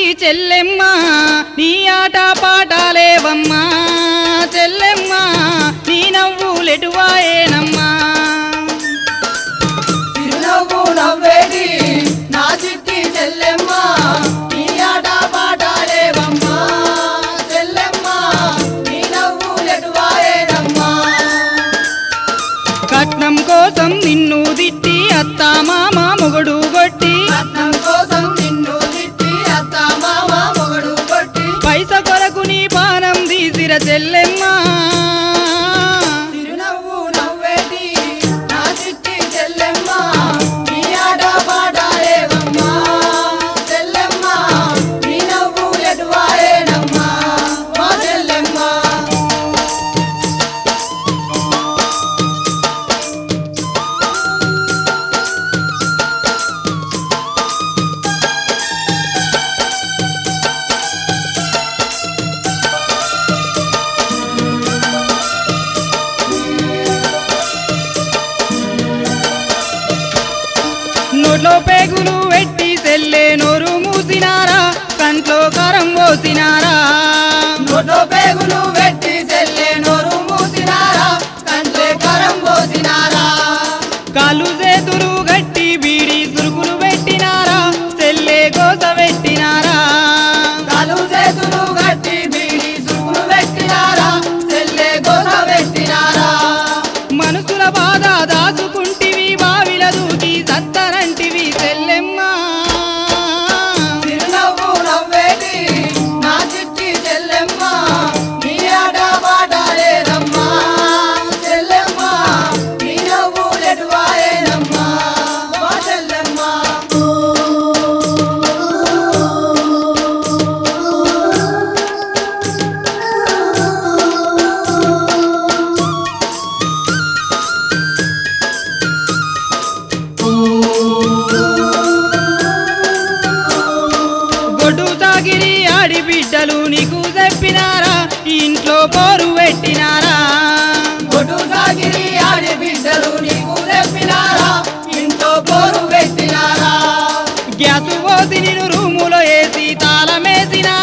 చెల్లెమ్మ నీ ఆట పాటలేవమ్మా చెల్లెమ్మ నీ నవ్వులెటువాయేనమ్మా చిరునవ్వు నవ్వేది నా చిట్టి చెల్లెమ్మ నీ ఆట పాటలేవమ్మా చెల్లెమ్మ నీ నవ్వు ఎటువాయేనమ్మా కట్నం కోసం నిన్ను తిట్టి అత్త మామ మొగుడు కొట్టి రత్నం కోసం నిన్ను తిట్టి అత్త మామ మొగడు కొట్టి పైస కొరకు నీ పానం తీసిర చెల్లెమ్మ చిరునవ్వు నవ్వేది నా చిట్టి చెల్లెమ్మ నీ ఆట పాటలేవమ్మా చెల్లెమ్మ నీ నవ్వు ఎటువాయేనమ్మా మా చెల్లెమ్మ నోట్లో పేగులు పెట్టి సెల్లే నోరు మూసినారా కంట్లో కారం పోసినారా నోట్లో పేగులు పెట్టి చెల్లె నోరు మూసినారా కంట్లే కరం పోసినారా కాలు చేతులు గట్టి బీడి సురుకులు పెట్టినారా సెల్లే కోస పెట్టినారా కాలు చేతులు గట్టి బీడి సుకులు పెట్టినారా చెల్లె గోస పెట్టినారా మనసుల బాధ దాచుకుంటివి బావిల దూకి సత్తనంటివి సెల్లెమ్మ చిరునవ్వు నవ్వేది నా చిట్టి చెల్లెమ్మ నీ ఆట పాట లేదమ్మా చెల్లెమ్మ నీ నవ్వు ఎటువాయేనమ్మా మా చెల్లెమ్మ గొడ్డు చాగిరి ఆడి బిడ్డలు నీకు చెప్పినారా ఇంట్లో పోరు పెట్టినారా కొడు సాగిరి ఆడి బిడ్డలు నీకు తెప్పినారా ఇంట్లో పోరు పెట్టినారా గ్యాసు పోసి నేను రూములో వేసి తాళమేసినారా